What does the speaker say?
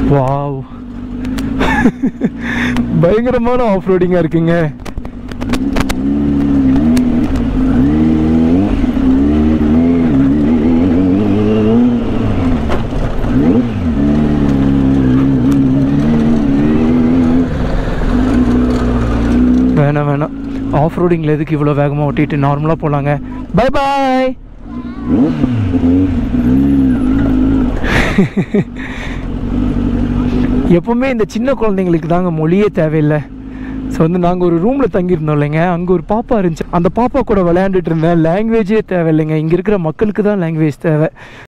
wow பயங்கரமான of ரோடிங்காக இருக்குங்க வேணாம் வேணாம் ஆஃப் ரோடிங்கில் எதுக்கு இவ்வளோ வேகமாக ஓட்டிட்டு நார்மலாக போகலாங்க பை பாய் எப்பவுமே இந்த சின்ன குழந்தைங்களுக்கு தாங்க மொழியே தேவையில்லை ஸோ வந்து நாங்கள் ஒரு ரூமில் தங்கியிருந்தோம் இல்லைங்க அங்கே ஒரு பாப்பா இருந்துச்சு அந்த பாப்பா கூட விளையாண்டுட்டு இருந்தேன் லாங்குவேஜே தேவையில்லைங்க இங்கே இருக்கிற மக்களுக்கு தான் லாங்குவேஜ் தேவை